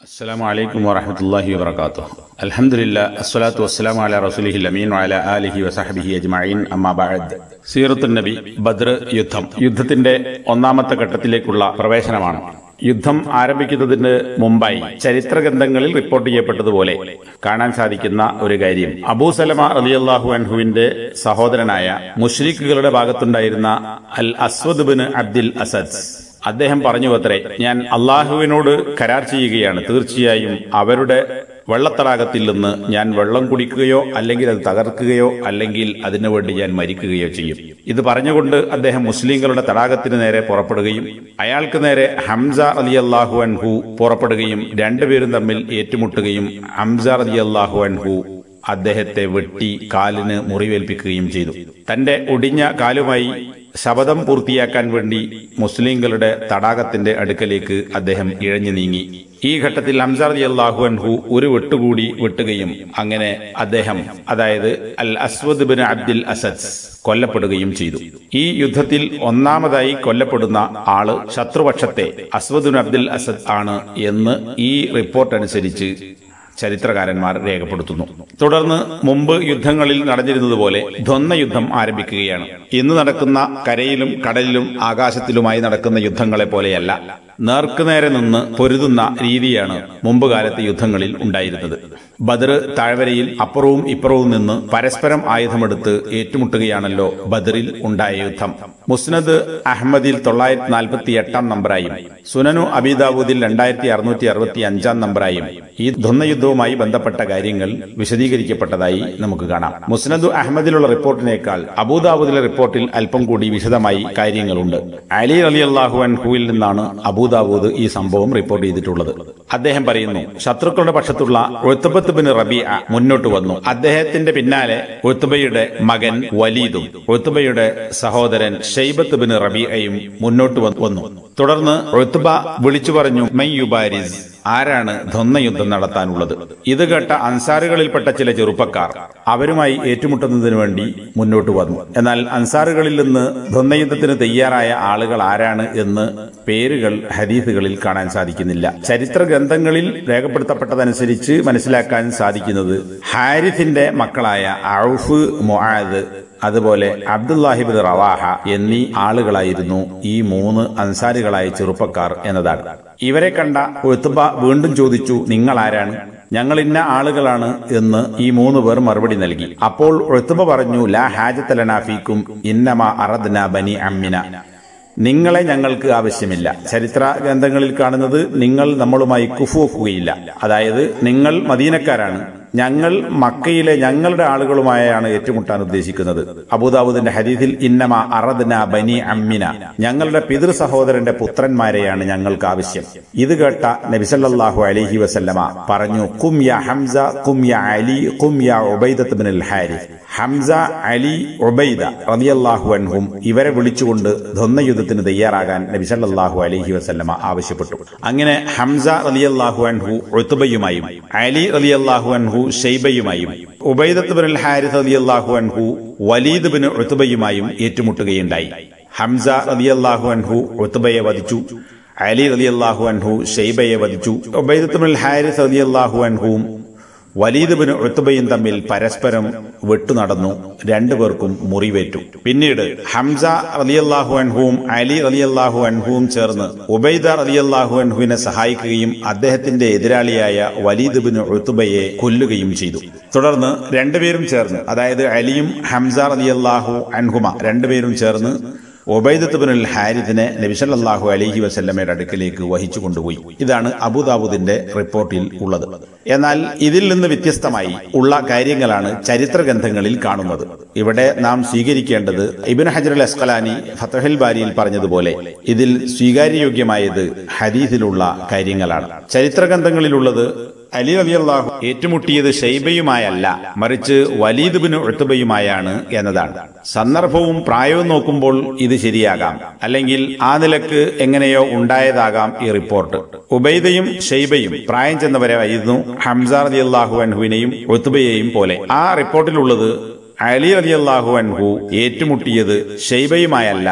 السلام عليكم ورحمة الله وبركاته الحمد لله الصلاة والسلام على رسوله الأمين وعلى آله وصحبه أجمعين أما بعد സീറത്തു നബി ബദ്ർ യുദ്ധം യുദ്ധത്തിന്റെ ഒന്നാമത്തെ ഘട്ടത്തിലേക്കുള്ള പ്രവേശനമാണ് യുദ്ധം ആരംഭിക്കുന്നതിന് മുമ്പായി ചരിത്ര ഗ്രന്ഥങ്ങളിൽ റിപ്പോർട്ട് ചെയ്യപ്പെട്ടതുപോലെ കാണാൻ സാധിക്കുന്ന ഒരു കാര്യം അബൂ സലമ റലിയല്ലാഹു അൻഹുവിന്റെ സഹോദരനായ മുഷ്രിഖുകളുടെ ഭാഗത്തുണ്ടായിരുന്ന അൽ അസ്വദ് ബിൻ അബ്ദുൽ അസദ് അദ്ദേഹം പറഞ്ഞു അത്രേ ഞാൻ അള്ളാഹുവിനോട് കരാർ ചെയ്യുകയാണ് തീർച്ചയായും അവരുടെ വെള്ളത്തടാകത്തിൽ നിന്ന് ഞാൻ വെള്ളം കുടിക്കുകയോ അല്ലെങ്കിൽ അത് തകർക്കുകയോ അല്ലെങ്കിൽ അതിനുവേണ്ടി ഞാൻ മരിക്കുകയോ ചെയ്യും ഇത് പറഞ്ഞുകൊണ്ട് അദ്ദേഹം മുസ്ലിങ്ങളുടെ തടാകത്തിന് നേരെ പുറപ്പെടുകയും അയാൾക്ക് നേരെ ഹംസ അലി അള്ളാഹു അൻഹു പുറപ്പെടുകയും രണ്ടുപേരും തമ്മിൽ ഏറ്റുമുട്ടുകയും ഹംസ അലി അള്ളാഹു അൻഹു അദ്ദേഹത്തെ വെട്ടി കാലിന് മുറിവേൽപ്പിക്കുകയും ചെയ്തു തന്റെ ഒടിഞ്ഞ കാലുമായി ശപഥം പൂർത്തിയാക്കാൻ വേണ്ടി മുസ്ലിങ്ങളുടെ തടാകത്തിന്റെ അടുക്കലേക്ക് അദ്ദേഹം ഇഴഞ്ഞു നീങ്ങി ഈ ഘട്ടത്തിൽ ഹംസാർ അള്ളാഹു അൻഹു ഒരു വെട്ടുകൂടി വെട്ടുകയും അങ്ങനെ അദ്ദേഹം അതായത് അൽ അസ്വദ് ബിൻ അബ്ദുൽ അസദ് കൊല്ലപ്പെടുകയും ചെയ്തു ഈ യുദ്ധത്തിൽ ഒന്നാമതായി കൊല്ലപ്പെടുന്ന ആള് ശത്രുപക്ഷത്തെ അസ്വദ് ബിൻ അബ്ദുൽ അസദ് ആണ് എന്ന് ഈ റിപ്പോർട്ട് അനുസരിച്ച് ചരിത്രകാരന്മാർ രേഖപ്പെടുത്തുന്നു തുടർന്ന് മുമ്പ് യുദ്ധങ്ങളിൽ നടന്നിരുന്നതുപോലെ ദ്വന്ദ് യുദ്ധം ആരംഭിക്കുകയാണ് ഇന്ന് നടക്കുന്ന കരയിലും കടലിലും ആകാശത്തിലുമായി നടക്കുന്ന യുദ്ധങ്ങളെ പോലെയല്ല നേർക്കുനേരെ നിന്ന് പൊരുതുന്ന രീതിയാണ് മുമ്പ് കാലത്തെ യുദ്ധങ്ങളിൽ ഉണ്ടായിരുന്നത് ബദർ താഴ്വരയിൽ അപ്പുറവും ഇപ്പുറവും നിന്ന് പരസ്പരം ആയുധമെടുത്ത് ഏറ്റുമുട്ടുകയാണല്ലോ ബദറിൽ ഉണ്ടായ യുദ്ധം മുസ്നദ് അഹമ്മദിൽ തൊള്ളായിരത്തി നാൽപ്പത്തി എട്ടാം നമ്പറായും സുനനു അബിദാബൂദിൽ രണ്ടായിരത്തി അറുന്നൂറ്റി അറുപത്തി അഞ്ചാം നമ്പറായും ഈ ദ്വന്ദ്യുദ്ധവുമായി ബന്ധപ്പെട്ട കാര്യങ്ങൾ വിശദീകരിക്കപ്പെട്ടതായി നമുക്ക് കാണാം മുസ്നദു അഹമ്മദിലുള്ള റിപ്പോർട്ടിനേക്കാൾ അബൂദാബൂദിലെ റിപ്പോർട്ടിൽ അല്പം കൂടി വിശദമായി കാര്യങ്ങളുണ്ട് അലി അലി അള്ളാഹു അൻഹുവിൽ നിന്നാണ് അബൂദാബൂദ് ഈ സംഭവം റിപ്പോർട്ട് ചെയ്തിട്ടുള്ളത് അദ്ദേഹം പറയുന്നു ശത്രുക്കളുടെ പക്ഷത്തുള്ള ഒത്തുബത്ത് ബിൻ റബിയ മുന്നോട്ട് വന്നു അദ്ദേഹത്തിന്റെ പിന്നാലെ ഒത്തുബയുടെ മകൻ വലീദും ഒത്തുബയുടെ സഹോദരൻ ഷെയ്ബത്ത് ബിൻ റബിയയും മുന്നോട്ട് വന്നു തുടർന്ന് ഒത്തുബ വിളിച്ചു പറഞ്ഞു മൈ യുബാരിസ് ആരാണ് ദ്വന്ദ്യുദ്ധം നടത്താനുള്ളത് ഇത് കേട്ട അൻസാറുകളിൽപ്പെട്ട ചില ചെറുപ്പക്കാർ അവരുമായി ഏറ്റുമുട്ടുന്നതിന് വേണ്ടി മുന്നോട്ട് വന്നു എന്നാൽ അൻസാറുകളിൽ നിന്ന് ദ്വന്ദ്യുദ്ധത്തിന് തയ്യാറായ ആളുകൾ ആരാണ് എന്ന് പേരുകൾ ഹദീസുകളിൽ കാണാൻ സാധിക്കുന്നില്ല ചരിത്ര ഗ്രന്ഥങ്ങളിൽ രേഖപ്പെടുത്തപ്പെട്ടതനുസരിച്ച് മനസ്സിലാക്കാൻ സാധിക്കുന്നത് ഹാരിഫിന്റെ മക്കളായ ഔഫ് മൊഹാദ് അതുപോലെ അബ്ദുല്ലാഹിബിൻ റവാഹ എന്നീ ആളുകളായിരുന്നു ഈ മൂന്ന് അൻസാരികളായ ചെറുപ്പക്കാർ എന്നതാണ് ഇവരെ കണ്ട ഒത്തുബ വീണ്ടും ചോദിച്ചു നിങ്ങൾ ആരാണ് ഞങ്ങൾ ഇന്ന ആളുകളാണ് എന്ന് ഈ മൂന്ന് പേർ മറുപടി നൽകി അപ്പോൾ ഒത്തുബ പറഞ്ഞു ലാ ഹാജത്തലനാഫീക്കും ഇന്നമ അറദ്ന ബനി അമ്മിന നിങ്ങളെ ഞങ്ങൾക്ക് ആവശ്യമില്ല ചരിത്ര ഗ്രന്ഥങ്ങളിൽ കാണുന്നത് നിങ്ങൾ നമ്മളുമായി കുഫുവെക്കുകയില്ല അതായത് നിങ്ങൾ മദീനക്കാരാണ് ഞങ്ങൾ മക്കയിലെ ഞങ്ങളുടെ ആളുകളുമായാണ് ഏറ്റുമുട്ടാൻ ഉദ്ദേശിക്കുന്നത് അബൂദാബുദിന്റെ ഹദീസിൽ ഇന്നമ അറദ്ന ബനി അമ്മിന ഞങ്ങളുടെ പിതൃ സഹോദരന്റെ പുത്രന്മാരെയാണ് ഞങ്ങൾക്ക് ആവശ്യം ഇത് കേട്ട നബിസല്ലാഹു അലഹി വസല്ലമ പറഞ്ഞു കും യ ഹംസ കും യ അലി കും യ ഉബൈദത്ത് ബിൻ ഹാരി ഹംസ അലി ഉബൈദ റളിയല്ലാഹു അൻഹും ഇവരെ വിളിച്ചുകൊണ്ട് ദ്വന്ദ്യുദ്ധത്തിന് തയ്യാറാകാൻ നബി സല്ലല്ലാഹു അലൈഹി വസല്ലമ ആവശ്യപ്പെട്ടു അങ്ങനെ ഹംസ റളിയല്ലാഹു അൻഹു ഉത്ബയുമായും അലി റളിയല്ലാഹു അൻഹു ഷെയ്ബയുമായും ഉബൈദത്ത് ബിൻ ഹാരിസ് റളിയല്ലാഹു അൻഹു വലീദ് ബിൻ ഉത്ബയുമായും ഏറ്റുമുട്ടുകയുണ്ടായി ഹംസ റളിയല്ലാഹു അൻഹു ഉത്ബയെ വധിച്ചു അലി റളിയല്ലാഹു അൻഹു ഷെയ്ബയെ വധിച്ചു ഉബൈദത്ത് ബിൻ ഹാരിസ് റളിയല്ലാഹു അൻഹുവും വലീദ് ബിൻ ഉത്തുബയും തമ്മിൽ പരസ്പരം വെട്ടു നടന്നു രണ്ടുപേർക്കും മുറിവേറ്റു പിന്നീട് ഹംസ റലിയല്ലാഹു അൻഹുവും അലി റലിയല്ലാഹു അൻഹുവും ചേർന്ന് ഉബൈദ റലിയല്ലാഹു അൻഹുവിനെ സഹായിക്കുകയും അദ്ദേഹത്തിന്റെ എതിരാളിയായ വലീദ് ബിൻ ഉത്തുബയെ കൊല്ലുകയും ചെയ്തു തുടർന്ന് രണ്ടുപേരും ചേർന്ന് അതായത് അലിയും ഹംസ റലിയല്ലാഹു അൻഹുമ രണ്ടുപേരും ചേർന്ന് ഒബൈദത്ത് ബിനുൽ ഹാരിദിനെ നബിസല്ലാഹു അലഹി വസല്ലമയുടെ അടുക്കിലേക്ക് വഹിച്ചു കൊണ്ടുപോയി ഇതാണ് അബുദാബുദിന്റെ റിപ്പോർട്ടിൽ ഉള്ളത് എന്നാൽ ഇതിൽ നിന്ന് വ്യത്യസ്തമായി ഉള്ള കാര്യങ്ങളാണ് ചരിത്ര ഗ്രന്ഥങ്ങളിൽ കാണുന്നത് ഇവിടെ നാം സ്വീകരിക്കേണ്ടത് ഇബിൻ ഹജറുൽ അസ്കലാനി ഫത്തഹിൽ ബാരിയിൽ പറഞ്ഞതുപോലെ ഇതിൽ സ്വീകാര്യയോഗ്യമായത് ഹദീസിലുള്ള കാര്യങ്ങളാണ് ചരിത്ര ഗ്രന്ഥങ്ങളിലുള്ളത് അലി അലിയല്ലാഹു ഏറ്റുമുട്ടിയത് ഷെയ്ബയുമായല്ല മറിച്ച് വലീദ് ബിൻ ഉത്തുബയുമായാണ് എന്നതാണ് സന്ദർഭവും പ്രായവും നോക്കുമ്പോൾ ഇത് ശരിയാകാം അല്ലെങ്കിൽ ആ നിലക്ക് എങ്ങനെയോ ഉണ്ടായതാകാം ഈ റിപ്പോർട്ട് ഉബൈദയും ഷെയ്ബയും പ്രായം ചെന്നവരായിരുന്നു ഹംസാർ അലി അള്ളാഹു അൻഹുവിനെയും ഉത്തുബയെയും പോലെ ആ റിപ്പോർട്ടിലുള്ളത് അലി അലി അള്ളാഹു അൻഹു ഏറ്റുമുട്ടിയത് ഷെയ്ബയുമായല്ല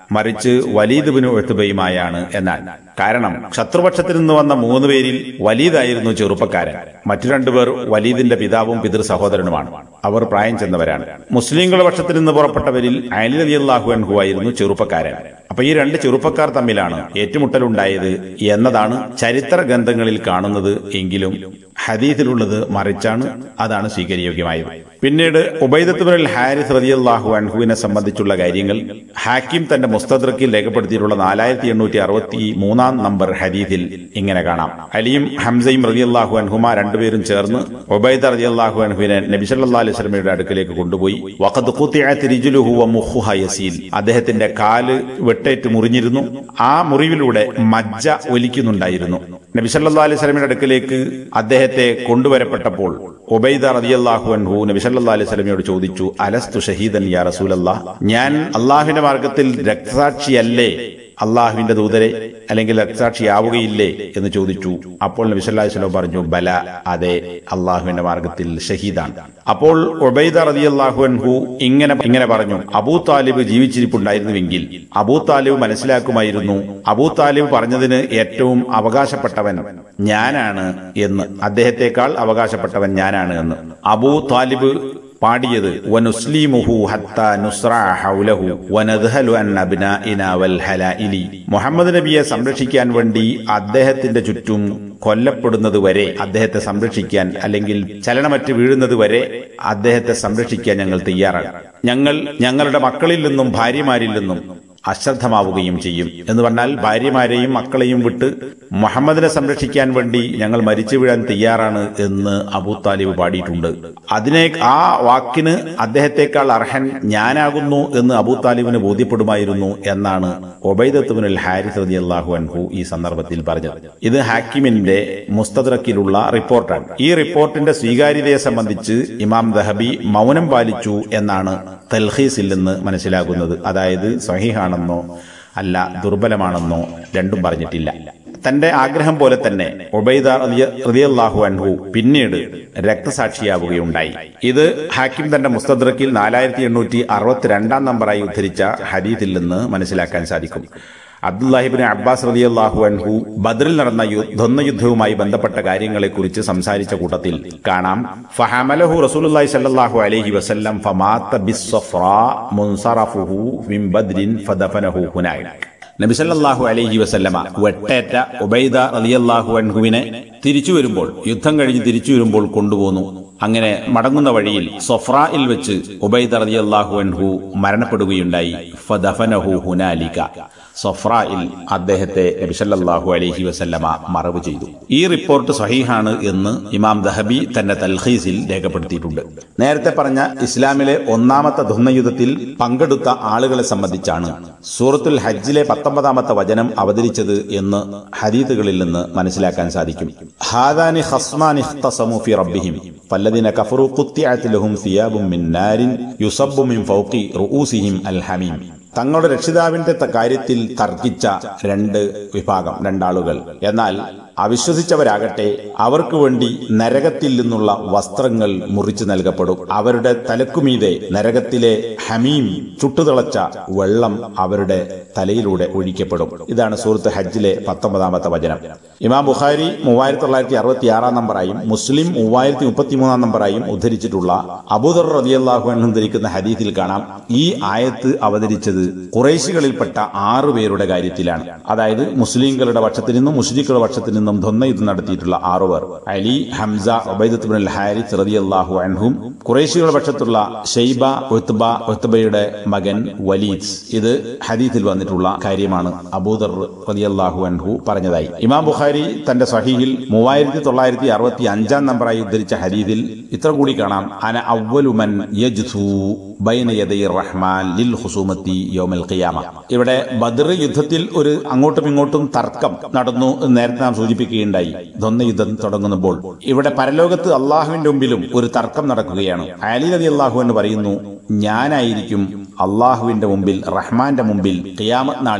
മറിച്ച് വലീദ് ബിനു എത്തുബയുമായാണ് എന്നാൽ കാരണം ശത്രുപക്ഷത്തിൽ നിന്ന് വന്ന മൂന്ന് പേരിൽ വലീദായിരുന്നു ചെറുപ്പക്കാരൻ മറ്റു രണ്ടുപേർ വലീദിന്റെ പിതാവും പിതൃ സഹോദരനുമാണ് അവർ പ്രായം ചെന്നവരാണ് മുസ്ലിങ്ങളുടെ പക്ഷത്തിൽ നിന്ന് പുറപ്പെട്ടവരിൽ അലി അലി അള്ളാഹു അൻഹു ആയിരുന്നു ചെറുപ്പക്കാരൻ അപ്പൊ ഈ രണ്ട് ചെറുപ്പക്കാർ തമ്മിലാണ് ഏറ്റുമുട്ടലുണ്ടായത് എന്നതാണ് ചരിത്ര ഗ്രന്ഥങ്ങളിൽ കാണുന്നത് എങ്കിലും ഹദീസിലുള്ളത് മറിച്ചാണ് അതാണ് സ്വീകരിയോഗ്യമായത് പിന്നീട് ഉബൈദത്തുബിൻ ഹാരിസ് റതിയല്ലാഹു അൻഹുവിനെ സംബന്ധിച്ചുള്ള കാര്യങ്ങൾ ഹാക്കിം തന്റെ മുസ്തദ്രക്കിൽ രേഖപ്പെടുത്തിയിട്ടുള്ള നാലായിരത്തി എണ്ണൂറ്റി അറുപത്തി മൂന്നാം നമ്പർ ഹദീസിൽ ഇങ്ങനെ കാണാം അലിയും ഹംസയും റതിയല്ലാഹു അൻഹുമ രണ്ടുപേരും ചേർന്ന് ഉബൈദ റതിയല്ലാഹു അൻഹുവിനെ നബിസല്ലാ അലൈഹി സ്വലമയുടെ അടുക്കിലേക്ക് കൊണ്ടുപോയി വഖദ് ഖുത്തിഅത് റിജ്ലുഹു വമുഖുഹ യസീൽ അദ്ദേഹത്തിന്റെ കാല് വെട്ടേറ്റ് മുറിഞ്ഞിരുന്നു ആ മുറിവിലൂടെ മജ്ജ ഒലിക്കുന്നുണ്ടായിരുന്നു നബിസല്ലാ അലൈഹി സ്വലമിയുടെ അടുക്കിലേക്ക് അദ്ദേഹത്തെ കൊണ്ടുവരപ്പെട്ടപ്പോൾ ഉബൈദ റതിയല്ലാഹു അൻഹു നബിസല്ലാ അലൈഹി സ്വലമിയോട് ചോദിച്ചു അലസ്തു ഷഹീദൻ യാ റസൂലല്ലാ ഞാൻ അള്ളാഹുവിന്റെ മാർഗത്തിൽ രക്തസാക്ഷിയല്ലേ അള്ളാഹുവിന്റെ ദൂതരെ അല്ലെങ്കിൽ രക്തസാക്ഷിയാവുകയില്ലേ എന്ന് ചോദിച്ചു അപ്പോൾ നബി സല്ലല്ലാഹു അലൈഹി വസല്ലം പറഞ്ഞു ബല അതെ അള്ളാഹുവിന്റെ മാർഗത്തിൽ ഷഹീദാണ് അപ്പോൾ ഉബൈദ റളിയല്ലാഹു അൻഹു ഇങ്ങനെ ഇങ്ങനെ പറഞ്ഞു അബൂ താലിബ് ജീവിച്ചിരിപ്പുണ്ടായിരുന്നുവെങ്കിൽ അബൂ താലിബ് മനസ്സിലാക്കുമായിരുന്നു അബൂ താലിബ് പറഞ്ഞതിന് ഏറ്റവും അവകാശപ്പെട്ടവൻ ഞാനാണ് എന്ന് അദ്ദേഹത്തെക്കാൾ അവകാശപ്പെട്ടവൻ ഞാനാണ് എന്ന് അബൂ താലിബ് പാടിയത് വനുസ്ലിമുഹു ഹത്ത നുസ്റാ ഹൗലഹു വനദ്ഹലു അൻ അബ്നാഇന വൽ ഹലായിലി മുഹമ്മദ് നബിയെ സംരക്ഷിക്കാൻ വേണ്ടി അദ്ദേഹത്തിന്റെ ചുറ്റും കൊല്ലപ്പെടുന്നത് വരെ അദ്ദേഹത്തെ സംരക്ഷിക്കാൻ അല്ലെങ്കിൽ ചലനമറ്റ് വീഴുന്നത് വരെ അദ്ദേഹത്തെ സംരക്ഷിക്കാൻ ഞങ്ങൾ തയ്യാറാണ് ഞങ്ങൾ ഞങ്ങളുടെ മക്കളിൽ നിന്നും ഭാര്യമാരിൽ നിന്നും അശ്രദ്ധമാവുകയും ചെയ്യും എന്ന് പറഞ്ഞാൽ ഭാര്യമാരെയും മക്കളെയും വിട്ട് മുഹമ്മദിനെ സംരക്ഷിക്കാൻ വേണ്ടി ഞങ്ങൾ മരിച്ചു വീഴാൻ തയ്യാറാണ് എന്ന് അബൂ താലിബ് പാടിയിട്ടുണ്ട് അതിനെ ആ വാക്കിന് അദ്ദേഹത്തെക്കാൾ അർഹൻ ഞാനാകുന്നു എന്ന് അബൂ താലിബിന് ബോധ്യപ്പെടുമായിരുന്നു എന്നാണ് ഒബൈദത്തുബിനുൽ ഹാരിസ് റതി അള്ളാഹു അൻഹു ഈ സന്ദർഭത്തിൽ പറഞ്ഞത് ഇത് ഹാക്കിമിന്റെ മുസ്തദ്രക്കിലുള്ള റിപ്പോർട്ടാണ് ഈ റിപ്പോർട്ടിന്റെ സ്വീകാര്യതയെ സംബന്ധിച്ച് ഇമാം ദഹബി മൗനം പാലിച്ചു എന്നാണ് തൽഹീസിൽ നിന്ന് മനസ്സിലാകുന്നത് അതായത് സഹിഹാണെന്നോ അല്ല ദുർബലമാണെന്നോ രണ്ടും പറഞ്ഞിട്ടില്ല തന്റെ ആഗ്രഹം പോലെ തന്നെ ഒബൈദ റളിയല്ലാഹു അൻഹു പിന്നീട് രക്തസാക്ഷിയാവുകയുണ്ടായി ഇത് ഹാക്കിം തന്റെ മുസ്തദ്രക്കിൽ നാലായിരത്തി എണ്ണൂറ്റി അറുപത്തിരണ്ടാം നമ്പറായി ഉദ്ധരിച്ച ഹദീത്തിൽ നിന്ന് മനസ്സിലാക്കാൻ സാധിക്കും അബ്ദുല്ലാഹിബിൻ അബ്ബാസ് റളിയല്ലാഹു അൻഹു ബദ്രിൽ നടന്ന യുദ്ധ യുദ്ധവുമായി ബന്ധപ്പെട്ട കാര്യങ്ങളെക്കുറിച്ച് സംസാരിച്ച കൂട്ടത്തിൽ കാണാം ഫഹമലഹു റസൂലുള്ളാഹി സ്വല്ലല്ലാഹു അലൈഹി വസല്ലം ഫമാത്ത ബിസ്സഫ്രാ മുൻസറഫുഹു മിൻ ബദ്രിൻ ഫദഫനഹു ഹുനായിക് നബി സല്ലല്ലാഹു അലൈഹി വസല്ലമ വെട്ടേറ്റ ഉബൈദ റളിയല്ലാഹു അൻഹുവിനെ തിരിച്ചു വരുമ്പോൾ യുദ്ധം കഴിഞ്ഞ് തിരിച്ചു വരുമ്പോൾ കൊണ്ടുപോന്നു അങ്ങനെ മടങ്ങുന്ന വഴിയിൽ സൊഫ്രായിൽ വെച്ച് ഉബൈദ റളിയല്ലാഹു അൻഹു മരണപ്പെടുകയുണ്ടായി ഫദഫനഹു ഹുനാലിക സൊഫ്രായിൽ അദ്ദേഹത്തെ നബി സല്ലല്ലാഹു അലൈഹി വസല്ലമ മറവ് ചെയ്തു ഈ റിപ്പോർട്ട് സഹീഹാണ് എന്ന് ഇമാം ദഹബി തന്റെ തൽഖീസിൽ രേഖപ്പെടുത്തിയിട്ടുണ്ട് നേരത്തെ പറഞ്ഞ ഇസ്ലാമിലെ ഒന്നാമത്തെ ധുന്നയുദ്ധത്തിൽ പങ്കെടുത്ത ആളുകളെ സംബന്ധിച്ചാണ് സൂറത്തുൽ ഹജ്ജിലെ പത്തൊമ്പതാമത്തെ വചനം അവതരിച്ചത് എന്ന് ഹദീത്തുകളിൽ നിന്ന് മനസ്സിലാക്കാൻ സാധിക്കും ഹാദാനി ഹസ്മാനി ഇഖ്തസമു ഫി റബ്ബിഹിം ഫല്ലദീന കഫറു ഖുത്തിഅത് ലഹും സിയാബും മിൻ നാരിൻ യുസബ്ബു മിൻ ഫൗഖി റൂസിഹിം അൽ ഹമീം തങ്ങളുടെ രക്ഷിതാവിന്റെ കാര്യത്തിൽ തർക്കിച്ച രണ്ട് വിഭാഗം രണ്ടാളുകൾ എന്നാൽ അവിശ്വസിച്ചവരാകട്ടെ അവർക്ക് വേണ്ടി നരകത്തിൽ നിന്നുള്ള വസ്ത്രങ്ങൾ മുറിച്ചു നൽകപ്പെടും അവരുടെ തലക്കുമീതെ നരകത്തിലെ ഹമീം ചുട്ടുതിളച്ച വെള്ളം അവരുടെ തലയിലൂടെ ഒഴിക്കപ്പെടും ഇതാണ് സൂറത്ത് ഹജ്ജിലെ പത്തൊമ്പതാമത്തെ വചനം ഇമാം ബുഖാരി മൂവായിരത്തി തൊള്ളായിരത്തി അറുപത്തി ആറാം നമ്പറായും മുസ്ലിം മൂവായിരത്തി മുപ്പത്തിമൂന്നാം നമ്പറായും ഉദ്ധരിച്ചിട്ടുള്ള അബൂദർ റതിയല്ലാഹു അൻഹു ധരിക്കുന്ന ഹദീത്തിൽ കാണാം ഈ ആയത്ത് അവതരിച്ചത് കുറേശികളിൽപ്പെട്ട ആറു പേരുടെ കാര്യത്തിലാണ് അതായത് മുസ്ലിങ്ങളുടെ പക്ഷത്തിൽ നിന്നും മുസ്ലിങ്ങളുടെ പക്ഷത്തിൽ നിന്നും ധൊന്ന യുദ്ധം നടത്തിയിട്ടുള്ള ആറുപേർ അലി ഹംസ ഒബൈദത്തുബിൻ ഹാരിസ് റതിയല്ലാഹു അൻഹും കുറേശികളുടെ പക്ഷത്തുള്ള ഷെയ്ബ ഒത്തുബ ഒത്തുബയുടെ മകൻ വലീദ് ഇത് ഹദീത്തിൽ വന്നിട്ടുള്ള കാര്യമാണ് അബൂദർ റതിയല്ലാഹു അൻഹു പറഞ്ഞതായി ഇമാം ബുഖാരി തന്റെ സഹീഹിൽ മൂവായിരത്തി തൊള്ളായിരത്തി അറുപത്തി അഞ്ചാം നമ്പറായി ഉദ്ധരിച്ച ഹദീദിൽ ഇത്ര കൂടി കാണാം അന അവലുമൻ യജ്ഥു ബൈന യദൈ റഹ്മാൻ ലിൽ ഹുസൂമത്തി യൗമൽ ഖിയാമ ഇവിടെ ബദർ യുദ്ധത്തിൽ ഒരു അങ്ങോട്ടും ഇങ്ങോട്ടും തർക്കം നടന്നു എന്ന് നേരത്തെ നാം സൂചിപ്പിക്കുകയുണ്ടായി ദ്വന്ദ് യുദ്ധം തുടങ്ങുമ്പോൾ ഇവിടെ പരലോകത്ത് അള്ളാഹുവിന്റെ മുമ്പിലും ഒരു തർക്കം നടക്കുകയാണ് അലി നബി അള്ളാഹു എന്ന് പറയുന്നു ഞാനായിരിക്കും അള്ളാഹുവിന്റെ മുമ്പിൽ റഹ്മാന്റെ മുമ്പിൽ ഖിയാമത്ത് നാളിൽ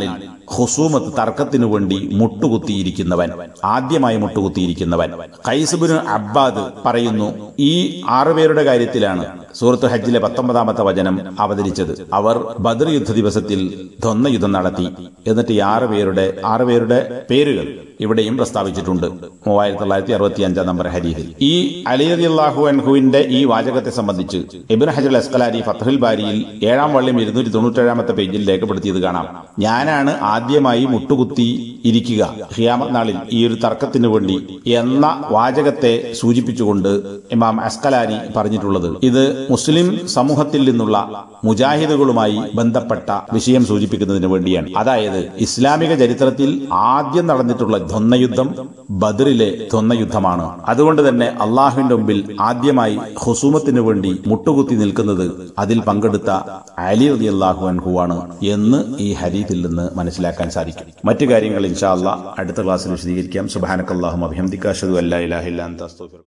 ഹുസൂമത്ത് തർക്കത്തിനു വേണ്ടി മുട്ടുകുത്തിയിരിക്കുന്നവൻ ആദ്യമായി മുട്ടുകുത്തിയിരിക്കുന്നവൻ കൈസുബിന് അബ്ബാദ് പറയുന്നു ഈ ആറുപേരുടെ കാര്യത്തിലാണ് സൂറത്ത് ഹജ്ജിലെ പത്തൊമ്പതാമത്തെ വചനം അവതരിച്ചത് അവർ ബദർ യുദ്ധ ദിവസത്തിൽ ധ്വന്ന യുദ്ധം നടത്തി എന്നിട്ട് ഈ ആറ് പേരുടെ ആറ് പേരുടെ പേരുകൾ ഇവിടെയും പ്രസ്താവിച്ചിട്ടുണ്ട് മൂവായിരത്തി തൊള്ളായിരത്തി അറുപത്തി അഞ്ചാം നമ്പർ ഹരീതിൽ ഈ അലി അലി അള്ളാഹു അൻഹുവിന്റെ ഈ വാചകത്തെ സംബന്ധിച്ച് ഇബിൻ ഹജർ അസ്കലാരി ഫത്തഹുൽ ബാരിയിൽ ഏഴാം വള്ളിയും ഇരുന്നൂറ്റി തൊണ്ണൂറ്റേഴാമത്തെ പേജിൽ രേഖപ്പെടുത്തിയത് കാണാം ഞാനാണ് ആദ്യമായി മുട്ടുകുത്തി ഇരിക്കുക ഹിയാമത് നാളിൽ ഈ ഒരു തർക്കത്തിനു വേണ്ടി എന്ന വാചകത്തെ സൂചിപ്പിച്ചുകൊണ്ട് ഇമാം അസ്കലാരി പറഞ്ഞിട്ടുള്ളത് ഇത് മുസ്ലിം സമൂഹത്തിൽ നിന്നുള്ള മുജാഹിദുകളുമായി ബന്ധപ്പെട്ട വിഷയം സൂചിപ്പിക്കുന്നതിന് വേണ്ടിയാണ് അതായത് ഇസ്ലാമിക ചരിത്രത്തിൽ ആദ്യം നടന്നിട്ടുള്ള ധ്വന്നയുദ്ധം ബദറിലെ ധ്വന്നയുദ്ധമാണ് അതുകൊണ്ട് തന്നെ അള്ളാഹുവിന്റെ മുമ്പിൽ ആദ്യമായി ഹുസൂമത്തിന് വേണ്ടി മുട്ടുകുത്തി നിൽക്കുന്നത് അതിൽ പങ്കെടുത്ത അലി റതി അള്ളാഹു അൻഹുവാണ് എന്ന് ഈ ഹരീതിൽ നിന്ന് മനസ്സിലാക്കാൻ സാധിക്കും മറ്റു കാര്യങ്ങൾ ഇൻഷാ അള്ളാഹ് അടുത്ത ക്ലാസ്സിൽ വിശദീകരിക്കാം സുബാനക്കല്ലാഹു അഭിഹംദിക്കാഷു അല്ലാ ഇലാഹില്ലാ അന്ത അസ്തഗ്ഫിറുക